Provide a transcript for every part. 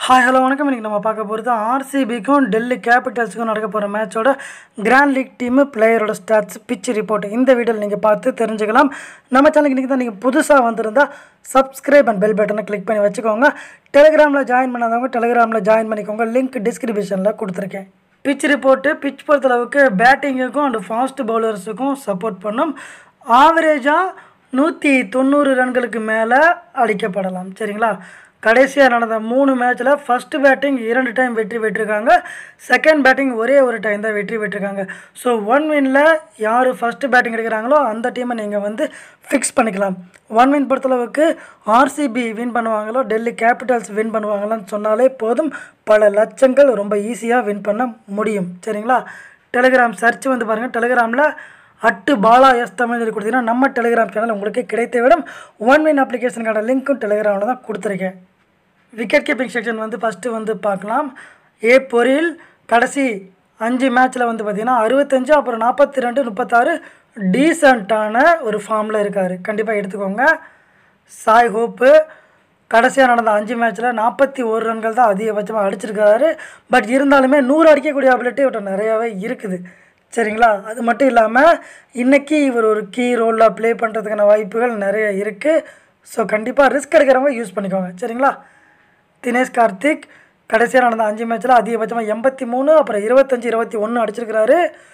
hi hello வணக்கம் இன்றைக்கி நம்ம பார்க்க போகிறது ஆர்சிபிக்கும் டெல்லி கேபிட்டல்ஸுக்கும் நடக்க போகிற மேட்சோட கிராண்ட் லீக் டீமு பிளேயரோட ஸ்டாட்ஸ் பிச் ரிப்போர்ட் இந்த வீடியோவில் நீங்கள் பார்த்து தெரிஞ்சுக்கலாம் நம்ம சேனலுக்கு இன்றைக்கி தான் நீங்கள் புதுசாக வந்திருந்தா சப்ஸ்கிரைப் அண்ட் பெல் பட்டனை கிளிக் பண்ணி வச்சுக்கோங்க டெலிகிராமில் ஜாயின் பண்ணாதவங்க டெலிகிராமில் ஜாயின் பண்ணிக்கோங்க லிங்க் டிஸ்கிரிப்ஷனில் கொடுத்துருக்கேன் பிச் ரிப்போர்ட்டு பிச் பொறுத்தளவுக்கு பேட்டிங்குக்கும் அண்ட் ஃபாஸ்ட் பவுலர்ஸுக்கும் சப்போர்ட் பண்ணும் ஆவரேஜாக நூற்றி தொண்ணூறு ரன்களுக்கு மேலே அடிக்கப்படலாம் சரிங்களா கடைசியாக நடந்த மூணு மேட்ச்சில் ஃபஸ்ட்டு பேட்டிங் இரண்டு டைம் வெற்றி பெற்றிருக்காங்க செகண்ட் பேட்டிங் ஒரே ஒரு டைம் தான் வெற்றி பெற்றிருக்காங்க ஸோ ஒன் வினில் யார் ஃபஸ்ட்டு பேட்டிங் எடுக்கிறாங்களோ அந்த டீமை நீங்கள் வந்து ஃபிக்ஸ் பண்ணிக்கலாம் ஒன் வின் பொறுத்தளவுக்கு ஆர்சிபி வின் பண்ணுவாங்களோ டெல்லி கேபிட்டல்ஸ் வின் பண்ணுவாங்களான்னு சொன்னாலே போதும் பல லட்சங்கள் ரொம்ப ஈஸியாக வின் பண்ண முடியும் சரிங்களா டெலிகிராம் சர்ச் வந்து பாருங்கள் டெலிகிராமில் அட்டு பாலா எஸ் தமிழ் சொல்லி கொடுத்தீங்கன்னா நம்ம டெலிகிராம் சேனல் உங்களுக்கு கிடைத்த விடம் ஒன் வின் அப்ளிகேஷனுக்கான லிங்க்கும் டெலிகிராமில் தான் கொடுத்துருக்கேன் விக்கெட் கீப்பிங் செக்ஷன் வந்து ஃபஸ்ட்டு வந்து பார்க்கலாம் ஏ பொரில் கடைசி அஞ்சு மேட்ச்சில் வந்து பார்த்திங்கன்னா அறுபத்தஞ்சு அப்புறம் நாற்பத்தி ரெண்டு முப்பத்தாறு டீசெண்டான ஒரு ஃபார்மில் இருக்கார் கண்டிப்பாக எடுத்துக்கோங்க சாய் ஹோப்பு கடைசியாக நடந்த அஞ்சு மேட்ச்சில் நாற்பத்தி ஒரு ரன்கள் தான் அதிகபட்சமாக அடிச்சிருக்காரு பட் இருந்தாலுமே நூறு அடிக்கக்கூடிய அபிலிட்டி இவர்கிட்ட நிறையாவே இருக்குது சரிங்களா அது மட்டும் இல்லாமல் இன்றைக்கி இவர் ஒரு கீ ரோலில் ப்ளே பண்ணுறதுக்கான வாய்ப்புகள் நிறைய இருக்குது ஸோ கண்டிப்பாக ரிஸ்க் எடுக்கிறவங்க யூஸ் பண்ணிக்கோங்க சரிங்களா தினேஷ் கார்த்திக் கடைசியாக நடந்த அஞ்சு மேட்ச்சில் அதிகபட்சமாக எண்பத்தி மூணு அப்புறம் இருபத்தஞ்சி இருபத்தி ஒன்று அடிச்சிருக்கிறாரு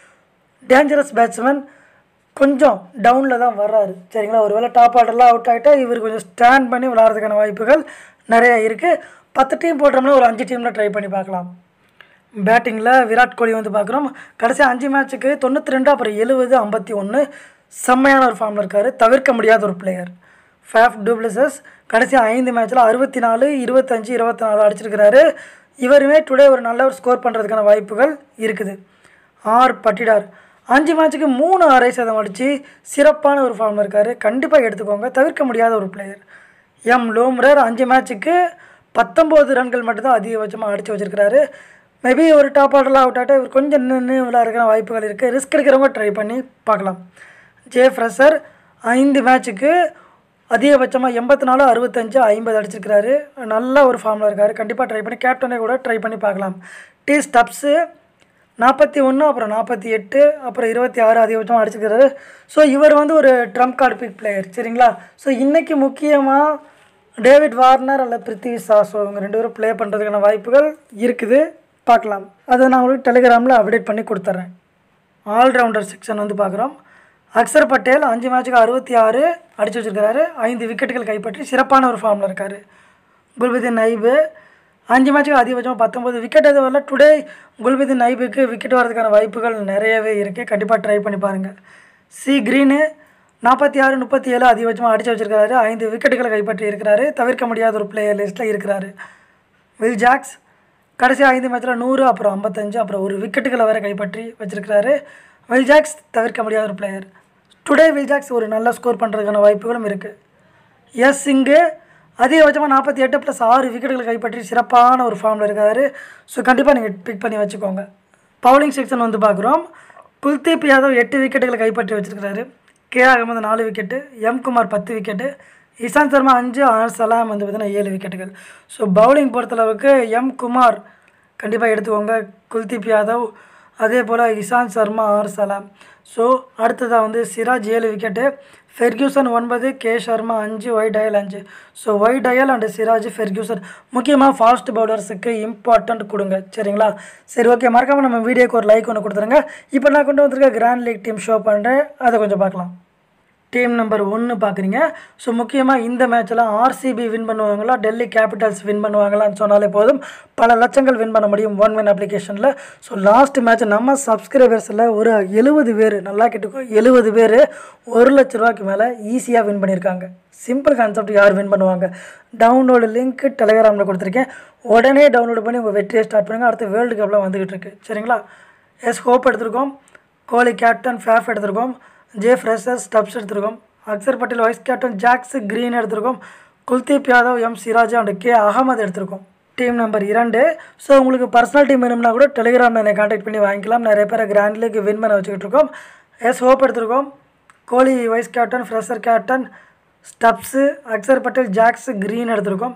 டேஞ்சரஸ் பேட்ஸ்மேன் கொஞ்சம் டவுனில் தான் வர்றாரு சரிங்களா ஒருவேளை டாப் ஆர்டர்லாம் அவுட் ஆகிட்டா இவர் கொஞ்சம் ஸ்டாண்ட் பண்ணி விளாட்றதுக்கான வாய்ப்புகள் நிறையா இருக்குது பத்து டீம் போட்டோம்னா ஒரு அஞ்சு டீமில் ட்ரை பண்ணி பார்க்கலாம் பேட்டிங்கில் விராட் கோலி வந்து பார்க்குறோம் கடைசி அஞ்சு மேட்ச்சுக்கு தொண்ணூற்றி ரெண்டு அப்புறம் எழுபது ஐம்பத்தி ஒன்று செம்மையான ஒரு ஃபார்மில் இருக்கார் தவிர்க்க முடியாத ஒரு பிளேயர் ஃபேஃப் டூப்ளிசஸ் கடைசி ஐந்து மேட்ச்சில் அறுபத்தி நாலு இருபத்தஞ்சி இருபத்தி நாலு அடிச்சிருக்கிறாரு இவருமே டுடே ஒரு நல்ல ஒரு ஸ்கோர் பண்ணுறதுக்கான வாய்ப்புகள் இருக்குது ஆர் பட்டிடார் அஞ்சு மேட்ச்சுக்கு மூணு அரை சதம் அடித்து சிறப்பான ஒரு ஃபார்மில் இருக்கார் கண்டிப்பாக எடுத்துக்கோங்க தவிர்க்க முடியாத ஒரு பிளேயர் எம் லோம்ரர் அஞ்சு மேட்ச்சுக்கு பத்தொம்போது ரன்கள் மட்டும்தான் அதிகபட்சமாக அடித்து வச்சுருக்கிறாரு மேபி ஒரு டாப் ஆர்டரில் அவுட் ஆகிட்டா இவர் கொஞ்சம் நின்று விளையாடுற வாய்ப்புகள் இருக்குது ரிஸ்க் எடுக்கிறவங்க ட்ரை பண்ணி பார்க்கலாம் ஜே ஃப்ரெஷர் ஐந்து மேட்ச்சுக்கு அதிகபட்சமாக எண்பத்தி நாலு அறுபத்தஞ்சு ஐம்பது அடிச்சிருக்கிறாரு நல்ல ஒரு ஃபார்மில் இருக்கார் கண்டிப்பாக ட்ரை பண்ணி கேப்டனே கூட ட்ரை பண்ணி பார்க்கலாம் டி ஸ்டப்ஸு நாற்பத்தி ஒன்று அப்புறம் நாற்பத்தி எட்டு அப்புறம் இருபத்தி ஆறு அதிகபட்சமாக அடிச்சிருக்கிறாரு ஸோ இவர் வந்து ஒரு ட்ரம்ப் கார்டு பிக் பிளேயர் சரிங்களா ஸோ இன்றைக்கி முக்கியமாக டேவிட் வார்னர் அல்ல பிருத்திவி ஷா ஸோ இவங்க ரெண்டு பேரும் ப்ளே பண்ணுறதுக்கான வாய்ப்புகள் இருக்குது பார்க்கலாம் அதை நான் உங்களுக்கு டெலிகிராமில் அப்டேட் பண்ணி கொடுத்துட்றேன் ஆல்ரவுண்டர் செக்ஷன் வந்து பார்க்குறோம் அக்சர் பட்டேல் அஞ்சு மேட்ச்சுக்கு அறுபத்தி ஆறு அடித்து வச்சுருக்கிறாரு ஐந்து விக்கெட்டுகள் கைப்பற்றி சிறப்பான ஒரு ஃபார்மில் இருக்கார் குல்புதீன் நைபு அஞ்சு மேட்ச்சுக்கு அதிகபட்சமாக பத்தொம்பது விக்கெட் எதுவும் வரல டுடே குல்புதீன் நைபுக்கு விக்கெட் வரதுக்கான வாய்ப்புகள் நிறையவே இருக்குது கண்டிப்பாக ட்ரை பண்ணி பாருங்கள் சி க்ரீனு நாற்பத்தி ஆறு முப்பத்தி ஏழு அதிகபட்சமாக அடித்து வச்சுருக்காரு ஐந்து விக்கெட்டுகளை கைப்பற்றி இருக்கிறாரு தவிர்க்க முடியாத ஒரு பிளேயர் லிஸ்ட்டில் இருக்கிறாரு வில் ஜாக்ஸ் கடைசி ஐந்து மேட்ச்சில் நூறு அப்புறம் ஐம்பத்தஞ்சு அப்புறம் ஒரு விக்கெட்டுகளை வேறு கைப்பற்றி வச்சுருக்கிறாரு வில் ஜாக்ஸ் தவிர்க்க முடியாத ஒரு பிளேயர் டுடே வில் ஜாக்ஸ் ஒரு நல்ல ஸ்கோர் பண்ணுறதுக்கான வாய்ப்புகளும் இருக்குது எஸ் சிங்கு அதிகபட்சமாக நாற்பத்தி எட்டு ப்ளஸ் ஆறு விக்கெட்டுகளை கைப்பற்றி சிறப்பான ஒரு ஃபார்மில் இருக்காரு ஸோ கண்டிப்பாக நீங்கள் பிக் பண்ணி வச்சுக்கோங்க பவுலிங் செக்ஷன் வந்து பார்க்குறோம் குல்தீப் யாதவ் எட்டு விக்கெட்டுகளை கைப்பற்றி வச்சுருக்கிறாரு கே அகமது நாலு விக்கெட்டு எம் குமார் பத்து விக்கெட்டு இசாந்த் சர்மா அஞ்சு ஆர் சலாம் வந்து பார்த்திங்கன்னா ஏழு விக்கெட்டுகள் ஸோ பவுலிங் பொறுத்தளவுக்கு எம் குமார் கண்டிப்பாக எடுத்துக்கோங்க குல்தீப் யாதவ் அதே போல் இசாந்த் சர்மா ஆர் சலாம் ஸோ அடுத்ததாக வந்து சிராஜ் ஏழு விக்கெட்டு ஃபெர்கியூசன் ஒன்பது கே சர்மா அஞ்சு ஒய் டயல் அஞ்சு so Y Dayal and Siraj Ferguson முக்கியமாக ஃபாஸ்ட் பவுலர்ஸுக்கு இம்பார்ட்டண்ட் கொடுங்க சரிங்களா சரி ஓகே மறக்காமல் நம்ம வீடியோக்கு ஒரு லைக் ஒன்று கொடுத்துருங்க இப்போ நான் கொண்டு வந்திருக்க கிராண்ட் லீக் டீம் ஷோ பண்ணுறேன் அதை கொஞ்சம் பார்க்கலாம் டீம் நம்பர் ஒன்று பார்க்குறீங்க ஸோ முக்கியமாக இந்த மேட்ச்சில் ஆர்சிபி வின் பண்ணுவாங்களா டெல்லி கேபிட்டல்ஸ் வின் பண்ணுவாங்களான்னு சொன்னாலே போதும் பல லட்சங்கள் வின் பண்ண முடியும் ஒன் வின் அப்ளிகேஷனில் ஸோ லாஸ்ட் மேட்ச் நம்ம சப்ஸ்கிரைபர்ஸில் ஒரு எழுபது பேர் நல்லா கேட்டுக்கோ எழுபது பேர் ஒரு லட்ச ரூபாய்க்கு மேலே ஈஸியாக வின் பண்ணியிருக்காங்க சிம்பிள் கான்செப்ட் யார் வின் பண்ணுவாங்க டவுன்லோடு லிங்க் டெலிகிராமில் கொடுத்துருக்கேன் உடனே டவுன்லோட் பண்ணி உங்கள் வெற்றியை ஸ்டார்ட் பண்ணுங்கள் அடுத்து வேர்ல்டு கப்லாம் வந்துக்கிட்டு இருக்கு சரிங்களா எஸ் ஹோப் எடுத்திருக்கோம் கோலி கேப்டன் ஃபேஃப் எடுத்திருக்கோம் ஜே ஃப்ரெஷர் ஸ்டப்ஸ் எடுத்திருக்கோம் Axar Patel vice captain Jacks Green எடுத்திருக்கோம் Kuldeep Yadav M Siraj and K Ahmed எடுத்திருக்கோம் டீம் நம்பர் இரண்டு ஸோ உங்களுக்கு பர்சனல் டீம் வேணும்னா கூட டெலிகிராமில் என்னை காண்டாக்ட் பண்ணி வாங்கிக்கலாம் நிறைய பேரை கிராண்ட் லீக் வின் பண்ண வச்சுக்கிட்டு இருக்கோம் எஸ் ஹோப் எடுத்திருக்கோம் Kohli vice captain Fraser captain Stubbs Axar Patel Jacks Green எடுத்திருக்கோம்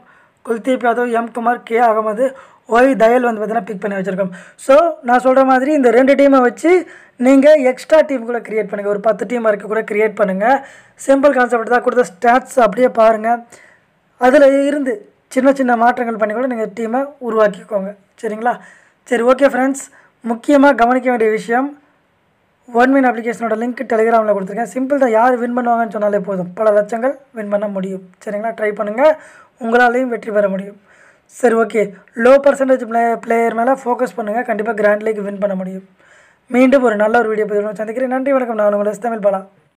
Kuldeep Yadav M Kumar K Ahmed Y Dayal வந்து பார்த்தீங்கன்னா பிக் பண்ணி வச்சுருக்கோம் ஸோ நான் சொல்கிற மாதிரி இந்த ரெண்டு டீமை வச்சு நீங்கள் எக்ஸ்ட்ரா டீம் கூட க்ரியேட் பண்ணுங்கள் ஒரு பத்து டீம் வரைக்கும் கூட க்ரியேட் பண்ணுங்கள் சிம்பிள் கான்செப்ட் தான் கொடுத்த ஸ்டாட்ஸ் அப்படியே பாருங்கள் அதில் இருந்து சின்ன சின்ன மாற்றங்கள் பண்ணி கூட நீங்கள் டீமை உருவாக்கிக்கோங்க சரிங்களா சரி ஓகே ஃப்ரெண்ட்ஸ் முக்கியமாக கவனிக்க வேண்டிய விஷயம் ஒன் மின் அப்ளிகேஷனோட லிங்க் டெலிகிராமில் கொடுத்துருக்கேன் சிம்பிள் தான் யார் வின் பண்ணுவாங்கன்னு சொன்னாலே போதும் பல லட்சங்கள் வின் பண்ண முடியும் சரிங்களா ட்ரை பண்ணுங்கள் உங்களாலையும் வெற்றி பெற முடியும் சரி okay low percentage play player மேலே ஃபோக்கஸ் பண்ணுங்கள் கண்டிப்பாக கிராண்ட் லீக் வின் பண்ண முடியும் மீண்டும் ஒரு நல்ல ஒரு வீடியோ பதிவு சந்திக்கிறேன் நன்றி வணக்கம் நான் உங்களை தமிழ் பாலா